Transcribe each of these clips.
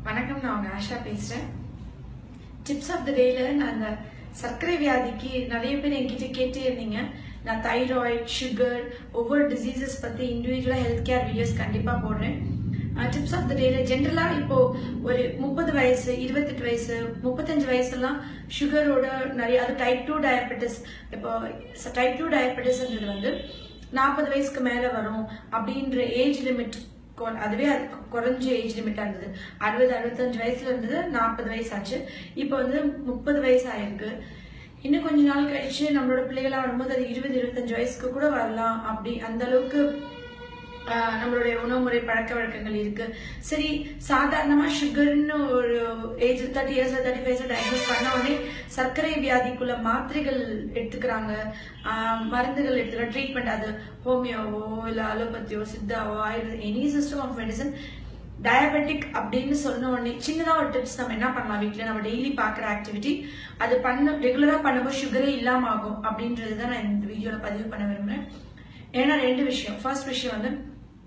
வணக்கம் நான் உங்க ஆஷா பேசுறேன் டிப்ஸ் ஆஃப் த டேல நான் அந்த சர்க்கரை வியாதிக்கு நிறைய பேர் என்கிட்ட கேட்டே இருந்தீங்க நான் தைராய்டு சுகர் ஒவ்வொரு டிசீசஸ் பத்தி இண்டிவிஜுவலா ஹெல்த் கேர் வீடியோஸ் கண்டிப்பா போடுறேன் டிப்ஸ் ஆஃப் த டேல ஜென்ரலா இப்போ ஒரு முப்பது வயசு இருபத்தெட்டு வயசு முப்பத்தஞ்சு வயசுலாம் சுகரோட நிறைய அது டைப் டூ டயபெட்டிஸ் இப்போ டைப் டூ டயபெட்டிஸ்ன்றது வந்து நாற்பது வயசுக்கு மேல வரும் அப்படின்ற ஏஜ் லிமிட் அதுவே அது குறைஞ்ச ஏஜ் லிமிட்டா இருந்தது அறுபது அறுபத்தஞ்சு வயசுல இருந்தது நாற்பது வயசு ஆச்சு இப்போ வந்து முப்பது வயசு ஆயிருக்கு இன்னும் கொஞ்ச நாள் கழிச்சு நம்மளோட பிள்ளைகளா வரும்போது அது இருபது இருபத்தஞ்சு வயசுக்கு கூட வரலாம் அப்படி அந்த அளவுக்கு ஆஹ், நம்மளுடைய உணவு முறை பழக்க வழக்கங்கள் இருக்கு சரி சாதாரணமா சுகர்னு ஒரு ஏஜ் தேர்ட்டி இயர்ஸ்ல தேர்ட்டி ஃபைவ்ஸ் டயக்னோஸ் பண்ண உடனே சர்க்கரை வியாதிக்குள்ள மாத்திரைகள் எடுத்துக்கிறாங்க ஆஹ், மருந்துகள் எடுத்துக்கிற ட்ரீட்மெண்ட் அது ஹோமியோவோ இல்ல அலோபதியோ சித்தாவோ Ayurveda any system of medicine diabetic அப்படின்னு சொன்ன உடனே சின்னதா ஒரு டிப்ஸ் நம்ம என்ன பண்ணலாம் வீட்ல நம்ம டெய்லி பாக்குற ஆக்டிவிட்டி அது பண்ண ரெகுலரா பண்ணும்போது சுகரே இல்லாம ஆகும் அப்படின்றது தான் நான் இந்த வீடியோல பதிவு பண்ண விரும்புறேன் ஏன்னா ரெண்டு விஷயம் ஃபர்ஸ்ட் விஷயம் வந்து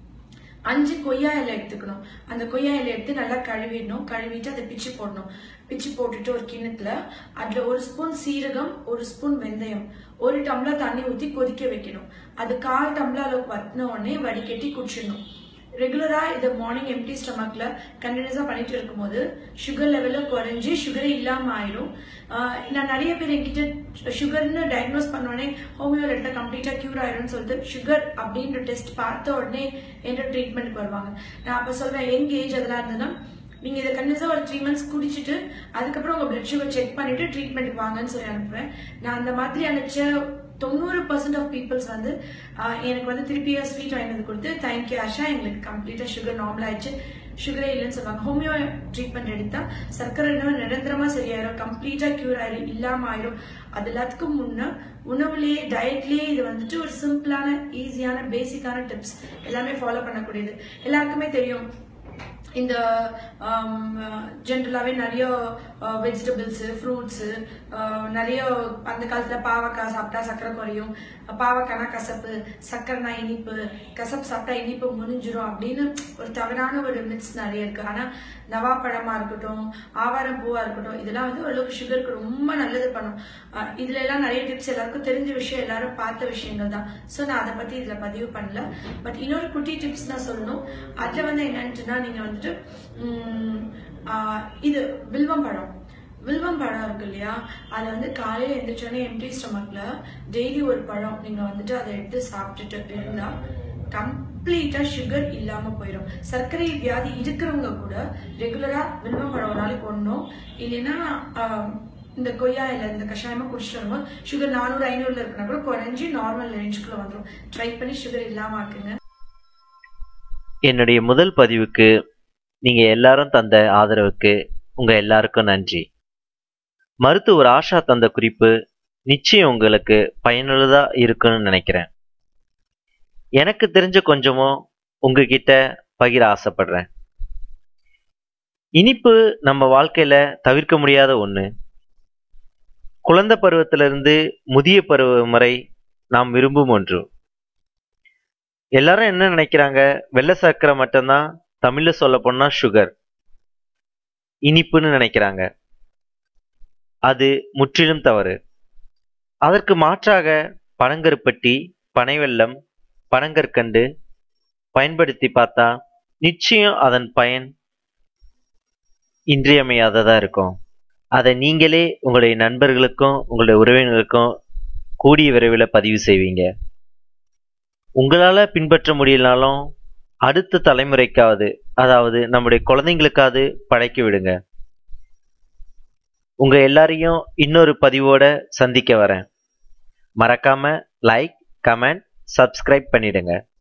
அஞ்சு கொய்யா இலை எடுத்துக்கணும் அந்த கொய்யா இலை எடுத்து நல்லா கழுவிடணும் கழுவிட்டு அதை பிச்சு போடணும் பிச்சு போட்டுட்டு ஒரு கிண்ணத்துல அதுல ஒரு ஸ்பூன் சீரகம் ஒரு ஸ்பூன் வெந்தயம் ஒரு டம்ளர் தண்ணி ஊத்தி கொதிக்க வைக்கணும் அது கால் டம்ளர் அளவுக்கு வத்தின உடனே வடிகட்டி குடிச்சிடணும் ரெகுலரா இதை மார்னிங் எம்டி ஸ்டமக்ல கண்டினியூஸா பண்ணிட்டு இருக்கும்போது சுகர் லெவல்ல குறைஞ்சு சுகரே இல்லாம ஆயிரும் ஆஹ் நான் நிறைய பேர் என்கிட்ட சுகர்னு டயக்னோஸ் பண்ண உடனே ஹோமியோல எடுத்தா கம்ப்ளீட்டா கியூர் ஆயிடும்னு சொல்லிட்டு சுகர் அப்படின்ற டெஸ்ட் பார்த்த உடனே என்ன ட்ரீட்மெண்ட்க்கு வருவாங்க நான் அப்ப சொல்வேன் எங்க ஏஜ் அதெல்லாம் இருந்ததுன்னா நீங்க இதை கண்டிப்பா ஒரு த்ரீ மந்த்ஸ் குடிச்சிட்டு அதுக்கப்புறம் உங்க பிளட் சுகர் செக் பண்ணிட்டு ட்ரீட்மெண்ட்டுக்கு வாங்கன்னு சொல்லி அனுப்புவேன் நான் அந்த மாதிரி அனுப்பிச்ச தொண்ணூறு பர்சன்ட் ஆஃப் பீப்புள்ஸ் வந்து ஆஹ், எனக்கு வந்து திருப்பியா ஸ்வீட் வாங்கி வந்து கொடுத்து தேங்க்யூ ஆஷா எங்களுக்கு கம்ப்ளீட்டா சுகர் நார்மல் ஆயிடுச்சு சுகரே இல்லைன்னு சொல்லுவாங்க ஹோமியோ ட்ரீட்மெண்ட் எடுத்தா சர்க்கரை நோய் நிரந்தரமா சரியாயிரும் கம்ப்ளீட்டா கியூர் ஆயிரும் இல்லாம ஆயிரும் அது எல்லாத்துக்கும் முன்ன உணவுலயே டயட்லயே இது வந்துட்டு ஒரு சிம்பிளான ஈஸியான பேசிக்கான டிப்ஸ் எல்லாமே ஃபாலோ பண்ணக்கூடியது எல்லாருக்குமே தெரியும் இந்த ஜென்ரலாகவே நிறைய வெஜிடபிள்ஸு ஃப்ரூட்ஸு நிறைய அந்த காலத்தில் பாவக்காய் சாப்பிட்டா சக்கரை குறையும் பாவக்காய்னா கசப்பு சக்கரைனா இனிப்பு கசப்பு சாப்பிட்டா இனிப்பு முடிஞ்சிரும் அப்படின்னு ஒரு தவறான ஒரு மித்ஸ் நிறைய இருக்கு ஆனால் நவாப்பழமா இருக்கட்டும் ஆவாரம் பூவா இருக்கட்டும் இதெல்லாம் வந்து ஓரளவுக்கு சுகருக்கு ரொம்ப நல்லது பண்ணும் அஹ் இதுல எல்லாம் நிறைய டிப்ஸ் எல்லாருக்கும் தெரிஞ்ச விஷயம் எல்லாரும் பார்த்த விஷயங்கள் தான் ஸோ நான் அதை பத்தி இதுல பதிவு பண்ணல பட் இன்னொரு குட்டி டிப்ஸ் தான் சொல்லணும் அதுல வந்து என்னன்ட்டுனா நீங்க வந்துட்டு உம், ஆஹ் இது வில்வம் பழம் வில்வம் பழம் இருக்கு இல்லையா அதை வந்து காலையில எந்திரிச்சோடனே எம்டி ஸ்டமக்ல டெய்லி ஒரு பழம் நீங்க வந்துட்டு அதை எடுத்து சாப்பிட்டுட்டு இருந்தா கம்ப்ளீட்டா சுகர் இல்லாம போயிடும் சர்க்கரை வியாதி இருக்கிறவங்க கூட ரெகுலரா வில்வம் பழம் ஒரு நாளைக்கு ஒண்ணும் இல்லைன்னா ஆஹ், இந்த கொய்யா இலை இந்த கஷாயமா குடிச்சிட்டு வரும்போது சுகர் நானூறு ஐநூறுல இருக்குன்னா கூட குறைஞ்சி நார்மல் ரேஞ்சுக்குள்ள வந்துடும் ட்ரை பண்ணி சுகர் இல்லாம ஆக்குங்க என்னுடைய முதல் பதிவுக்கு நீங்க எல்லாரும் தந்த ஆதரவுக்கு உங்க எல்லாருக்கும் நன்றி மருத்துவர் ஆஷா தந்த குறிப்பு நிச்சயம் உங்களுக்கு பயனுள்ளதா இருக்குன்னு நினைக்கிறேன் எனக்கு தெரிஞ்ச கொஞ்சமும் உங்ககிட்ட பகிர ஆசைப்படுறேன் இனிப்பு நம்ம வாழ்க்கையில தவிர்க்க முடியாத ஒண்ணு குழந்தை பருவத்திலிருந்து முதிய பருவம் வரை நாம் விரும்பும் ஒன்று எல்லாரும் என்ன நினைக்கிறாங்க வெள்ளை சர்க்கரை மட்டும்தான் தமிழ்ல சொல்ல போனா சுகர் இனிப்புன்னு நினைக்கிறாங்க அது முற்றிலும் தவறு அதற்கு மாற்றாக பனங்கருப்பட்டி பனைவெல்லம் பனங்கற்கண்டு பயன்படுத்தி பார்த்தா நிச்சயம் அதன் பயன் இன்றியமையாததா இருக்கும் அதை நீங்களே உங்களுடைய நண்பர்களுக்கும் உங்களுடைய உறவினர்களுக்கும் கூடிய விரைவில் பதிவு செய்வீங்க உங்களால பின்பற்ற முடியலனாலும் அடுத்த தலைமுறைக்காவது அதாவது நம்முடைய குழந்தைங்களுக்காவது படைக்க விடுங்க உங்க எல்லாரையும் இன்னொரு பதிவோட சந்திக்க வரேன் மறக்காம லைக் கமெண்ட் சப்ஸ்கிரைப் பண்ணிடுங்க